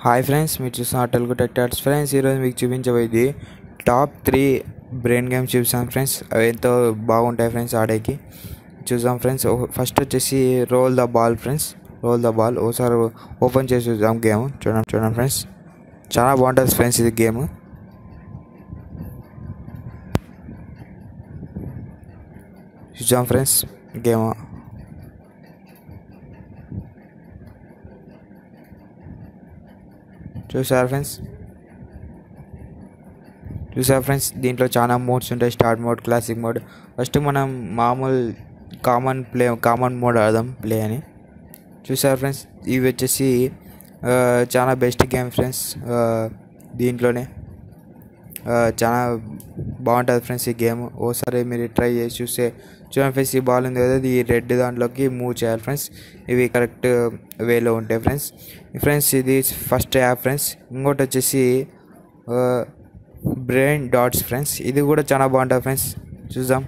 hi friends మీరు చూస్తున్న Telugu tech touts friends ఈరోజు మీకు చూపించబోయేది టాప్ త్రీ బ్రెయిన్ గేమ్స్ చూపిస్తాను ఫ్రెండ్స్ అవి ఎంతో బాగుంటాయి ఫ్రెండ్స్ ఆడేకి చూద్దాం ఫ్రెండ్స్ ఫస్ట్ వచ్చేసి roll the ball friends roll the ball ఒకసారి ఓపెన్ చేసి చూద్దాం గేమ్ చూడండి చూడండి ఫ్రెండ్స్ చాలా బాగుంటుంది ఫ్రెండ్స్ ఇది గేమ్ చూద్దాం ఫ్రెండ్స్ గేమ్ చూసారా ఫ్రెండ్స్ చూసారా ఫ్రెండ్స్ దీంట్లో చాలా మోడ్స్ ఉంటాయి start mode classic mode first మనం మామూలు కామన్ ప్లే కామన్ మోడ్ ఆడదాం ప్లే అని చూసారా ఫ్రెండ్స్ ఇవి వచ్చేసి ఆ, చాలా బెస్ట్ గేమ్ ఫ్రెండ్స్ ఆ, దీంట్లోనే ఆ, చాలా బాగుంటుంది ఫ్రెండ్స్ ఈ గేమ్ ఓసారి మీరు ట్రై చేసి చూస్తే చూడండి ఫ్రెండ్స్ ఈ బాల్ ఉంది కదా ఈ రెడ్ దాంట్లోకి మూవ్ చేయాలి ఫ్రెండ్స్ ఇవి కరెక్ట్ వేలో ఉంటాయి ఫ్రెండ్స్ ఫ్రెండ్స్ ఇది ఫస్ట్ యాప్ ఫ్రెండ్స్ ఇంకోటి వచ్చేసి బ్రెయిన్ డాట్స్ ఫ్రెండ్స్ ఇది కూడా చాలా బాగుంటుంది ఫ్రెండ్స్ చూద్దాం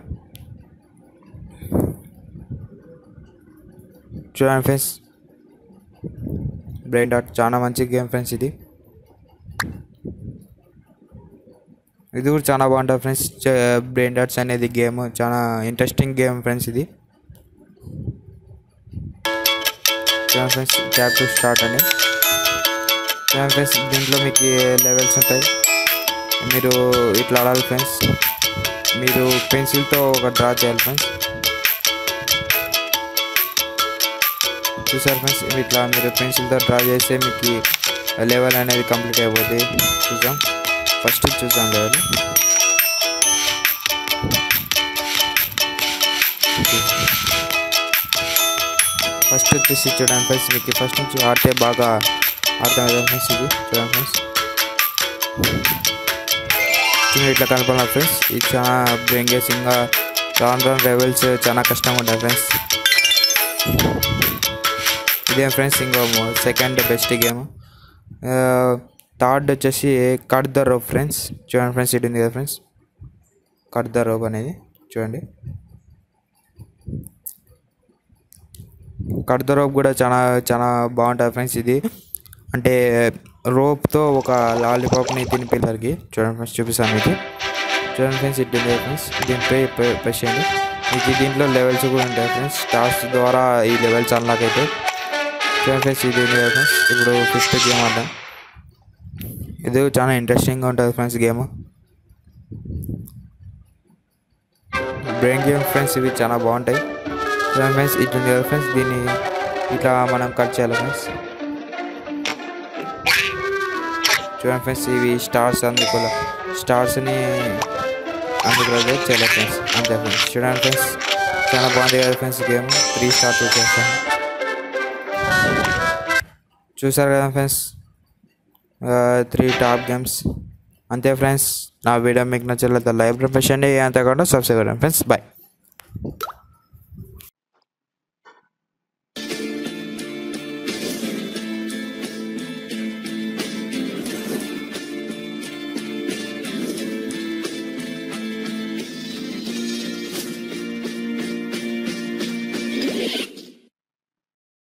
చూడండి ఫ్రెండ్స్ బ్రెయిన్ డాట్ చాలా మంచి గేమ్ ఫ్రెండ్స్ ఇది ఇది కూడా చాలా బాగుంటుంది ఫ్రెండ్స్ బ్రెయిన్ డాట్స్ అనేది గేమ్ చాలా ఇంట్రెస్టింగ్ గేమ్ ఫ్రెండ్స్ ఇది చూడండి ఫ్రెండ్స్ ట్యాప్ టు స్టార్ట్ అని చూడండి ఫ్రెండ్స్ దీంట్లో మీకు లెవెల్స్ ఉంటాయి మీరు ఇట్లా ఆడాలి ఫ్రెండ్స్ మీరు పెన్సిల్తో ఒక డ్రా చేయాలి ఫ్రెండ్స్ చూసారు ఫ్రెండ్స్ ఇట్లా మీరు పెన్సిల్తో డ్రా చేస్తే మీకు లెవెల్ అనేది కంప్లీట్ అయిపోతుంది చూసాం ఫస్ట్ చూసాం లెవెల్ ఫస్ట్ వచ్చేసి చూడండి ఫ్రెండ్స్ మీకు ఫస్ట్ నుంచి ఆడితే బాగా అర్థం అవుతుంది ఫ్రెండ్స్ ఇది చూడండి ఫ్రెండ్స్ చూడండి ఇట్లా కనపడాలి ఫ్రెండ్స్ ఇది చాలా బ్రెయిన్ గేస్ ఇంకా రాన్ రాన్ లెవెల్స్ చాలా కష్టంగా ఉంటాయి ఫ్రెండ్స్ ఇదే ఫ్రెండ్స్ ఇంకో సెకండ్ బెస్ట్ గేమ్ థర్డ్ వచ్చేసి కట్ ద రోప్ ఫ్రెండ్స్ చూడండి ఫ్రెండ్స్ ఇటు ఉంది కదా ఫ్రెండ్స్ కట్ ద రోప్ అనేది చూడండి కట్ ద రోప్ కూడా చాలా చాలా బాగుంటుంది ఫ్రెండ్స్ ఇది అంటే రోప్తో ఒక లాలీపాప్ని తిని పిల్లలకి చూడండి ఫ్రెండ్స్ చూపిస్తాను మీకు చూడండి ఫ్రెండ్స్ ఇటు ఉంది కదా ఫ్రెండ్స్ దీనిపై ప్రెస్ చేయండి మీకు దీంట్లో లెవెల్స్ కూడా ఉంటాయి ఫ్రెండ్స్ స్టార్స్ ద్వారా ఈ లెవెల్స్ అన్లాక్ అయితే చూడండి ఫ్రెండ్స్ ఇది ఉంది కదా ఫ్రెండ్స్ ఇప్పుడు ఫిఫ్త్ గేమ్ ఆడదాం ఇది చాలా ఇంట్రెస్టింగ్గా ఉంటుంది friends game brain game friends ఇవి చాలా బాగుంటాయి చూడండి ఫ్రెండ్స్ ఇటు ఉంది కదా ఫ్రెండ్స్ దీన్ని ఇట్లా మనం కట్ చేయాలి ఫ్రెండ్స్ చూడండి ఫ్రెండ్స్ ఇవి స్టార్స్ అందుకు స్టార్స్ని అందుకు చేయాలి ఫ్రెండ్స్ అంతే ఫ్రెండ్స్ చూడండి ఫ్రెండ్స్ చాలా బాగుంది కదా friends game three star too చేస్తాను చూసారు కదా ఫ్రెండ్స్ త్రీ టాప్ గేమ్స్ అంతే ఫ్రెండ్స్ నా వీడియో మీకు నచ్చలేదు లైవ్ ప్రొఫెషన్ అంతేకాకుండా సబ్స్క్రైబ్ ఫ్రెండ్స్ బాయ్